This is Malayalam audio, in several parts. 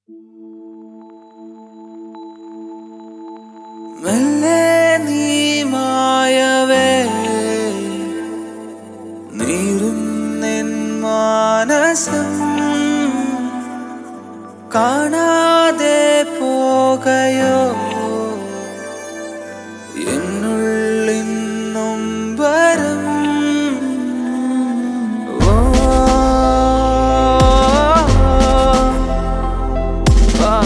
മെല്ലെ നീ മായവേ നീറുന്നെൻ മാനസം കാണാതെ പോകയോ എന്നുള്ളിന്നും വരും ഓ ആ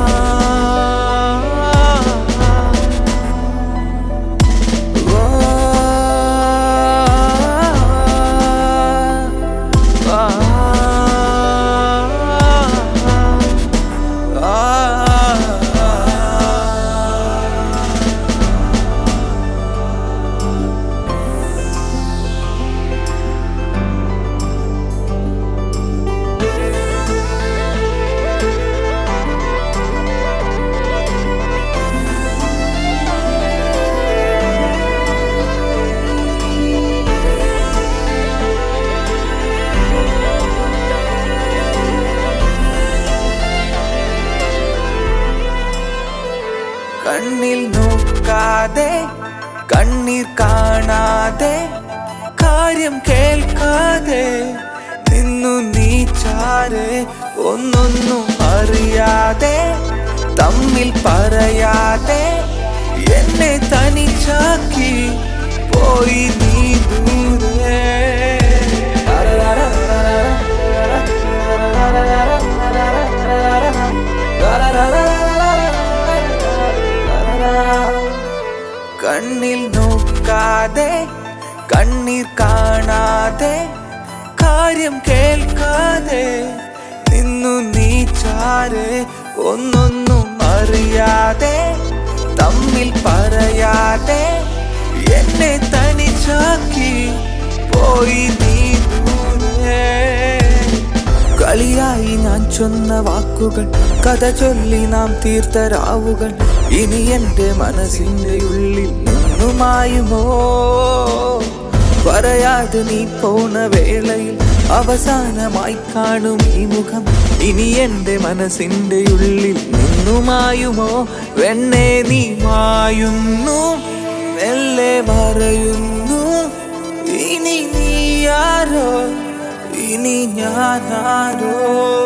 കണ്ണിൽ നോക്കാതെ കണ്ണീർ കാണാതെ കാര്യം കേൾക്കാതെ നിന്നു നീ ചാരെ ഒന്നൊന്നും അറിയാതെ തമ്മിൽ പറയാതെ എന്നെ തനിച്ചാക്കി പോയി നീ ദൂരെ കണ്ണിൽ നോക്കാതെ കണ്ണീർ കാണാതെ കാര്യം കേൾക്കാതെ നിന്നു നീ ചാരെ ഒന്നൊന്നും അറിയാതെ തമ്മിൽ പറയാതെ എന്നെ തനിച്ചാക്കി പോയി നീ ദൂരെ കളിയായി ഞാൻ ചൊന്ന വാക്കുകൾ കഥ ചൊല്ലി നാം തീർത്ത രാവുകൾ ഇനി എന്റെ മനസ്സിന്റെ ഉള്ളിൽ നിന്നുമായുമോ പറയാതെ നീ പോണ വേളയിൽ അവസാനമായി കാണും ഈ മുഖം ഇനി എന്റെ മനസ്സിന്റെ ഉള്ളിൽ നിന്നുമായുമോ വെണ്ണേ നീ മായുന്നു മെല്ലെ മറയുന്നു ഇനി നീ ആരോ ഇനി ഞാനാരോ